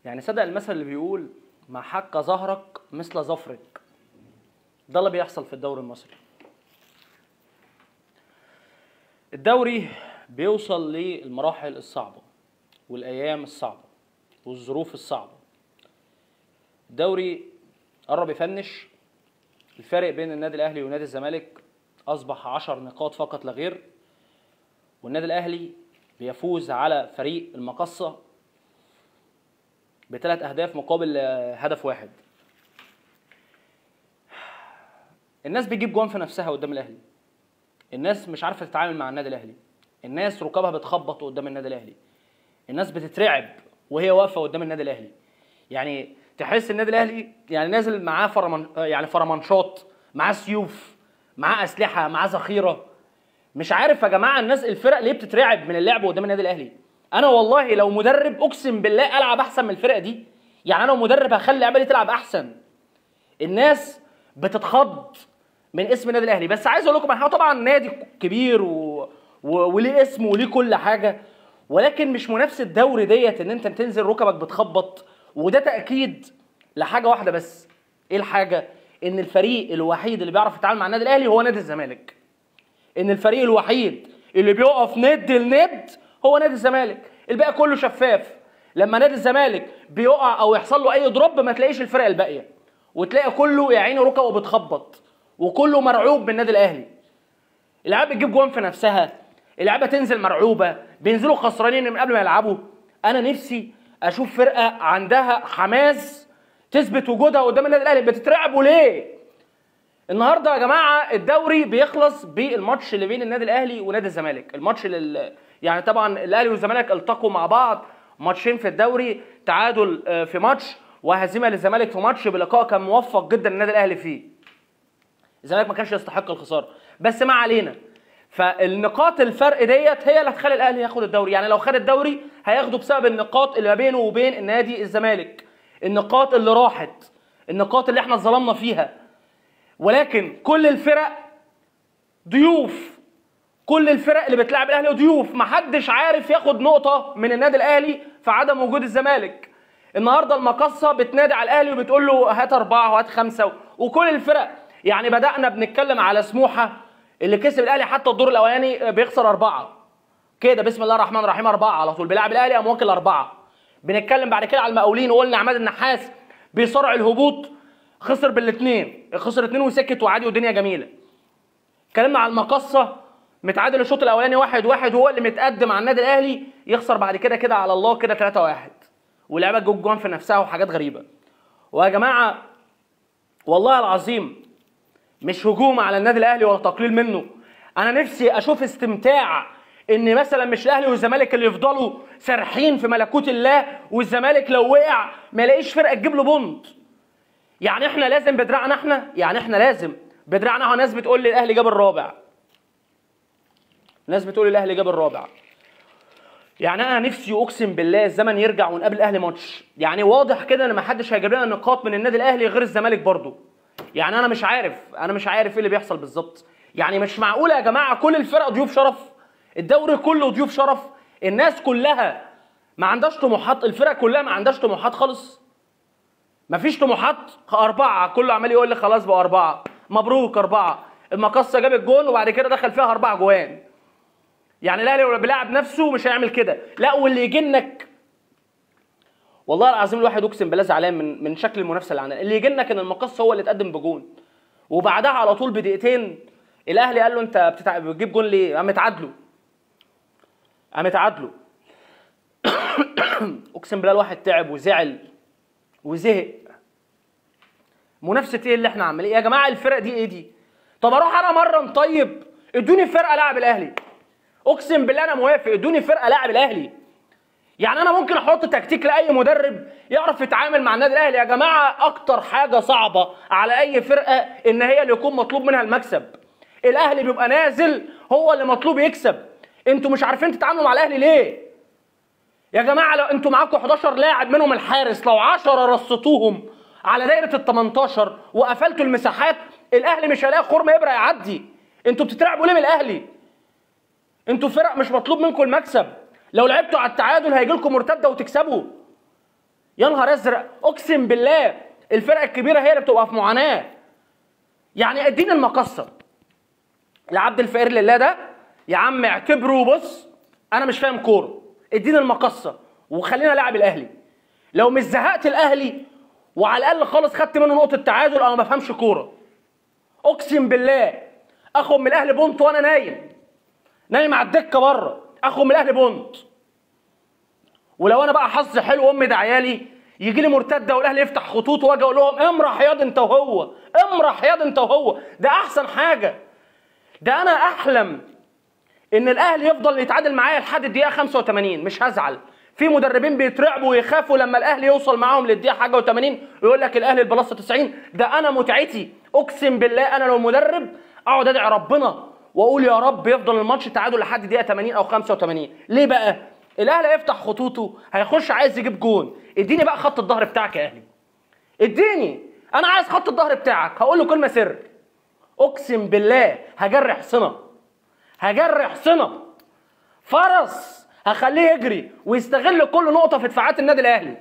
يعني صدق المثل اللي بيقول ما حك ظهرك مثل ظفرك ده اللي بيحصل في الدوري المصري الدوري بيوصل للمراحل الصعبة والأيام الصعبة والظروف الصعبة الدوري قرب يفنش الفارق بين النادي الأهلي ونادي الزمالك أصبح عشر نقاط فقط لا غير والنادي الأهلي بيفوز على فريق المقصة بثلاث أهداف مقابل آه، هدف واحد الناس بتجيب جوان في نفسها قدام الأهلي الناس مش عارفة تتعامل مع النادي الأهلي الناس ركابها بتخبط قدام النادي الأهلي الناس بتترعب وهي واقفة قدام النادي الأهلي يعني تحس النادي الأهلي يعني نازل معاه فرمان آه، يعني فرمانشات معاه سيوف معاه أسلحة معاه ذخيرة مش عارف يا جماعه الناس الفرق ليه بتترعب من اللعب قدام النادي الاهلي انا والله لو مدرب اقسم بالله العب احسن من الفرقه دي يعني انا لو مدرب هخلي اللعبه دي تلعب احسن الناس بتتخض من اسم النادي الاهلي بس عايز اقول لكم على حاجه طبعا نادي كبير و... و... وليه اسم وليه كل حاجه ولكن مش منافسه الدوري ديت ان انت تنزل ركبك بتخبط وده تاكيد لحاجه واحده بس ايه الحاجه ان الفريق الوحيد اللي بيعرف يتعامل مع النادي الاهلي هو نادي الزمالك ان الفريق الوحيد اللي بيقف ند لند هو نادي الزمالك الباقي كله شفاف لما نادي الزمالك بيقع او يحصل له اي دروب ما تلاقيش الفرق الباقيه وتلاقي كله يا عيني ركبه بتخبط وكله مرعوب من النادي الاهلي اللعيبه بتجيب جوان في نفسها اللعيبه تنزل مرعوبه بينزلوا خسرانين من قبل ما يلعبوا انا نفسي اشوف فرقه عندها حماس تثبت وجودها قدام النادي الاهلي بتترعبوا ليه النهارده يا جماعه الدوري بيخلص بالماتش اللي بين النادي الاهلي ونادي الزمالك الماتش اللي يعني طبعا الاهلي والزمالك التقوا مع بعض ماتشين في الدوري تعادل آه، في ماتش وهزيمه للزمالك في ماتش بلقاء كان موفق جدا النادي الاهلي فيه الزمالك ما كانش يستحق الخساره بس ما علينا فالنقاط الفرق ديت هي اللي هتخلي الاهلي ياخد الدوري يعني لو خد الدوري هياخده بسبب النقاط اللي ما بينه وبين النادي الزمالك النقاط اللي راحت النقاط اللي احنا اتظلمنا فيها ولكن كل الفرق ضيوف كل الفرق اللي بتلعب الاهلي ضيوف محدش عارف ياخد نقطه من النادي الاهلي في عدم وجود الزمالك النهارده المقصه بتنادي على الاهلي وبتقول له هات اربعه وهات خمسه وكل الفرق يعني بدانا بنتكلم على سموحه اللي كسب الاهلي حتى الدور الاولاني بيخسر اربعه كده بسم الله الرحمن الرحيم اربعه على طول بيلعب الاهلي قام واكل اربعه بنتكلم بعد كده على المقاولين وقلنا عماد النحاس بيصارع الهبوط خسر بالاثنين خسر اثنين وسكت وعادي والدنيا جميله اتكلمنا على المقصه متعادل الشوط الاولاني واحد واحد هو اللي متقدم على النادي الاهلي يخسر بعد كده كده على الله كده 3 واحد واللعيبه جوه جوان في نفسها وحاجات غريبه ويا جماعه والله العظيم مش هجوم على النادي الاهلي ولا تقليل منه انا نفسي اشوف استمتاع ان مثلا مش الاهلي والزمالك اللي يفضلوا سارحين في ملكوت الله والزمالك لو وقع ما يلاقيش فرقه تجيب له بونت يعني احنا لازم بدراعنا احنا يعني احنا لازم بدراعنا اهو ناس بتقول لي الاهلي جاب الرابع ناس بتقول لي الاهلي جاب الرابع يعني انا نفسي اقسم بالله الزمن يرجع ونقابل الاهلي ماتش يعني واضح كده ان ما حدش هيجيب لنا نقاط من النادي الاهلي غير الزمالك برضه يعني انا مش عارف انا مش عارف ايه اللي بيحصل بالظبط يعني مش معقوله يا جماعه كل الفرق ضيوف شرف الدوري كله ضيوف شرف الناس كلها ما عندهاش طموحات الفرق كلها ما عندهاش طموحات خالص مفيش طموحات أربعة كله عمال يقول لي خلاص بقى أربعة مبروك أربعة المقصة جاب الجون وبعد كده دخل فيها أربع جوان يعني الأهلي لو بيلعب نفسه مش هيعمل كده لا واللي يجنك والله العظيم الواحد اقسم بالله زعلان من من شكل المنافسه اللي عندنا اللي يجنك ان المقصه هو اللي اتقدم بجون وبعدها على طول بدقيقتين الاهلي قال له انت بتتع... بتجيب جون ليه؟ قام اتعادلوا قام اتعادلوا اقسم بالله الواحد تعب وزعل وزهق منافسه ايه اللي احنا عاملين يا جماعه الفرق دي ايه دي طب اروح انا مره طيب ادوني فرقه لاعب الاهلي اقسم بالله انا موافق ادوني فرقه لاعب الاهلي يعني انا ممكن احط تكتيك لاي مدرب يعرف يتعامل مع النادي الاهلي يا جماعه اكتر حاجه صعبه على اي فرقه ان هي اللي يكون مطلوب منها المكسب الاهلي بيبقى نازل هو اللي مطلوب يكسب انتوا مش عارفين تتعاملوا مع الاهلي ليه يا جماعه لو انتوا معاكم 11 لاعب منهم الحارس لو 10 رصتوهم على دايره ال 18 وقفلتوا المساحات الاهلي مش هيلاقي خرم ابره يعدي انتوا بتترعبوا ليه من الاهلي انتوا فرق مش مطلوب منكم المكسب لو لعبتوا على التعادل هيجي لكم مرتده وتكسبوا يا نهار ازرق اقسم بالله الفرقه الكبيره هي اللي بتبقى في معاناه يعني اديني المقصه يا عبد الفقير لله ده يا عم اعتبره بص انا مش فاهم كوره اديني المقصه وخلينا لاعب الاهلي لو مش زهقت الاهلي وعلى الاقل خالص خدت منه نقطه تعادل انا ما بفهمش كوره اقسم بالله اخد من الاهلي بونت وانا نايم نايم على الدكه بره اخد من الاهلي بونت ولو انا بقى حظي حلو امي ده عيالي يجي لي مرتده والاهلي يفتح خطوط واجي اقول لهم امرح ياض انت وهو امرح ياض انت وهو ده احسن حاجه ده انا احلم ان الاهلي يفضل يتعادل معايا لحد الدقيقه 85 مش هزعل في مدربين بيترعبوا ويخافوا لما الاهلي يوصل معاهم للدقيقه حاجه و80 ويقول لك الاهلي البلاصه 90 ده انا متعتي اقسم بالله انا لو مدرب اقعد ادعي ربنا واقول يا رب يفضل الماتش تعادل لحد دقيقه 80 او 85 ليه بقى الاهلي هيفتح خطوطه هيخش عايز يجيب جون اديني بقى خط الظهر بتاعك يا اهلي اديني انا عايز خط الظهر بتاعك هقول له كلمه سر اقسم بالله هجرح حصنه هجرح حصنه فرس هخليه يجري ويستغل كل نقطه في دفاعات النادي الاهلي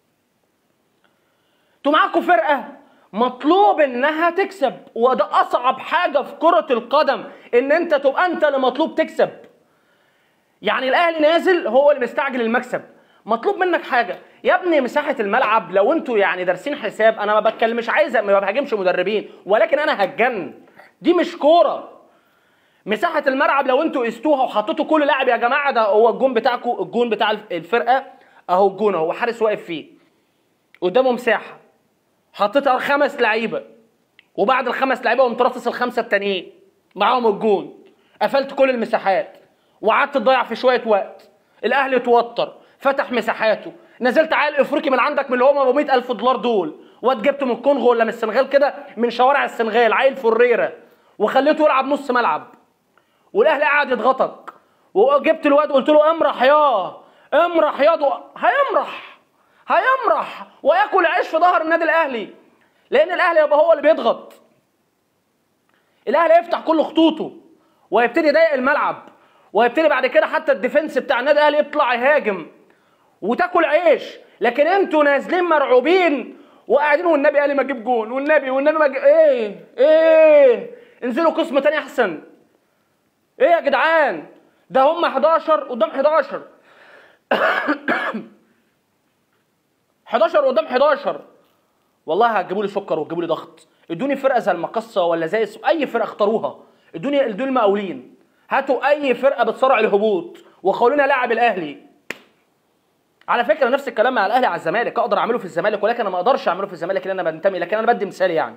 انتوا معاكم فرقه مطلوب انها تكسب وده اصعب حاجه في كره القدم ان انت تبقى انت اللي مطلوب تكسب يعني الاهلي نازل هو اللي مستعجل المكسب مطلوب منك حاجه يا ابني مساحه الملعب لو انتوا يعني دارسين حساب انا ما بتكلم مش عايز ما بهاجمش مدربين ولكن انا هتجن دي مش كوره مساحه الملعب لو انتوا قستوها وحطيتوا كل لاعب يا جماعه ده هو الجون بتاعكم الجون بتاع الفرقه اهو الجون اهو حارس واقف فيه قدامه مساحه حطيت خمس لعيبه وبعد الخمس لعيبه قمت راصص الخمسه التانيين معاهم الجون قفلت كل المساحات وقعدت تضيع في شويه وقت الاهلي اتوتر فتح مساحاته نزلت عيل افريقي من عندك من اللي هم ابو 100000 دولار دول واد جبته من الكونغو ولا من السنغال كده من شوارع السنغال عيل فريره وخليته يلعب نص ملعب والاهلي قاعد يضغطك وجبت الواد قلت له امرح يا امرح يا دو... هيمرح هيمرح وياكل عيش في ظهر النادي الاهلي لان الاهلي يبقى هو اللي بيضغط الاهلي يفتح كل خطوطه ويبتدي يضيق الملعب ويبتدي بعد كده حتى الديفنس بتاع النادي الاهلي يطلع يهاجم وتاكل عيش لكن انتوا نازلين مرعوبين وقاعدين والنبي قال لي ما اجيب جون والنبي والنبي ما جيب ايه ايه انزلوا قسم تاني احسن ايه يا جدعان ده هم 11 قدام 11 11 قدام 11 والله هتجيبوا لي سكر وتجيبوا لي ضغط ادوني فرقه زي المقصه ولا زي اي فرقه اختاروها ادوني ادوني المقاولين هاتوا اي فرقه بتصارع الهبوط وخلونا لاعب الاهلي على فكره نفس الكلام مع الاهلي على الزمالك اقدر اعمله في الزمالك ولكن انا ما اقدرش اعمله في الزمالك لان انا بنتمي لكن انا بدي مثال يعني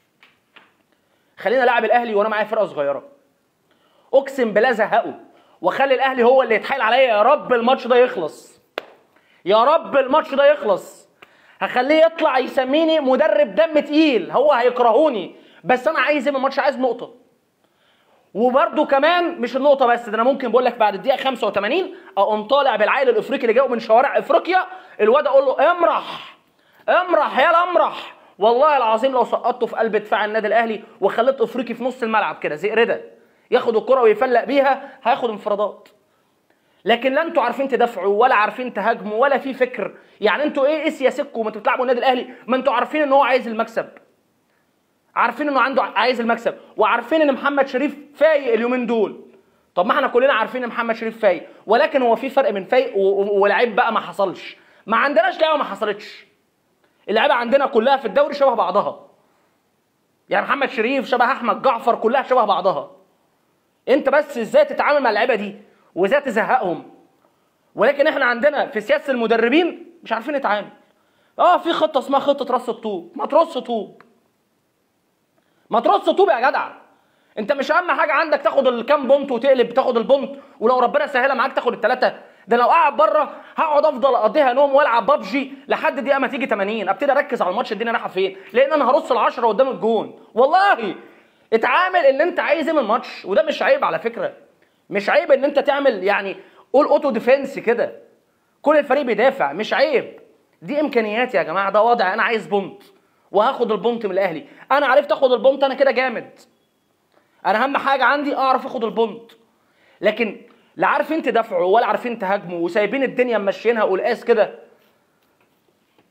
خلينا لاعب الاهلي وانا معايا فرقه صغيره اقسم بالله زهقه واخلي الاهلي هو اللي يتحايل عليا يا رب الماتش ده يخلص يا رب الماتش ده يخلص هخليه يطلع يسميني مدرب دم تقيل هو هيكرهوني بس انا عايز ايه من الماتش عايز نقطه وبرده كمان مش النقطه بس ده انا ممكن بقول لك بعد الدقيقه 85 اقوم طالع بالعيل الافريقي اللي جاي من شوارع افريقيا الواد اقول له امرح امرح يلا امرح والله العظيم لو سقطته في قلب دفاع النادي الاهلي وخليت افريقي في نص الملعب كده زي رضا ياخد الكره ويفلق بيها هياخد انفرادات لكن لا انتوا عارفين تدافعوا ولا عارفين تهاجموا ولا في فكر يعني انتوا ايه ايه سياستكم ما انتوا بتلعبوا النادي الاهلي ما انتوا عارفين ان هو عايز المكسب عارفين انه عنده عايز المكسب وعارفين ان محمد شريف فايق اليومين دول طب ما احنا كلنا عارفين ان محمد شريف فايق ولكن هو في فرق من فايق ولعيب بقى ما حصلش ما عندناش لعيبه ما حصلتش اللعيبه عندنا كلها في الدوري شبه بعضها يعني محمد شريف شبه احمد جعفر كلها شبه بعضها انت بس ازاي تتعامل مع اللعيبه دي وازاي تزهقهم ولكن احنا عندنا في سياسه المدربين مش عارفين نتعامل اه في خطه اسمها خطه رص الطوب ما ترص طوب ما ترص طوب يا جدع انت مش اهم حاجه عندك تاخد الكام بونت وتقلب تاخد البونت ولو ربنا سهلها معاك تاخد الثلاثه ده لو قاعد بره هقعد افضل اقضيها نوم والعب ببجي لحد دقيقه ما تيجي 80 ابتدي اركز على الماتش الدنيا رايحه فين لان انا هرص ال10 قدام الجون والله اتعامل ان انت عايز ايه من الماتش وده مش عيب على فكره مش عيب ان انت تعمل يعني قول اوتو ديفense كده كل الفريق بيدافع مش عيب دي امكانياتي يا جماعه ده وضع انا عايز بونت وهاخد البونت من الاهلي انا عرفت اخد البونت انا كده جامد انا اهم حاجه عندي اعرف اخد البونت لكن لا عارفين تدافعوا ولا عارفين تهاجموا وسايبين الدنيا ماشيينها قلقاس كده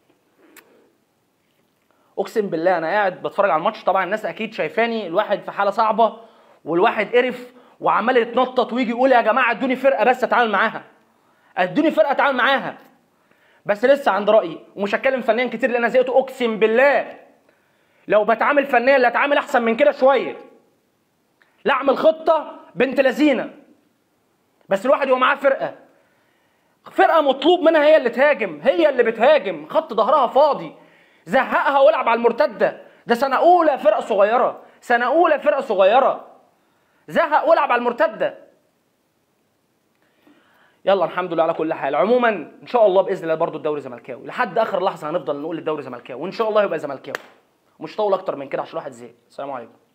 اقسم بالله انا قاعد بتفرج على الماتش طبعا الناس اكيد شايفاني الواحد في حاله صعبه والواحد قرف وعمال يتنطط ويجي يقول يا جماعه ادوني فرقه بس اتعامل معاها ادوني فرقه اتعامل معاها بس لسه عند رايي ومش هتكلم فنيا كتير لان انا زهقت اقسم بالله لو بتعامل فنيا لا اتعامل احسن من كده شويه لا اعمل خطه بنت لذينه بس الواحد يبقى معاه فرقه فرقه مطلوب منها هي اللي تهاجم هي اللي بتهاجم خط ظهرها فاضي زهقها والعب على المرتده ده سنه اولى فرقه صغيره سنه اولى فرقه صغيره زهق والعب على المرتده يلا الحمد لله على كل حال عموما ان شاء الله باذن الله برضو الدوري زملكاوي لحد اخر لحظه هنفضل نقول الدوري زملكاوي وان شاء الله يبقى زملكاوي مش طول اكتر من كده عشان الواحد زهق السلام عليكم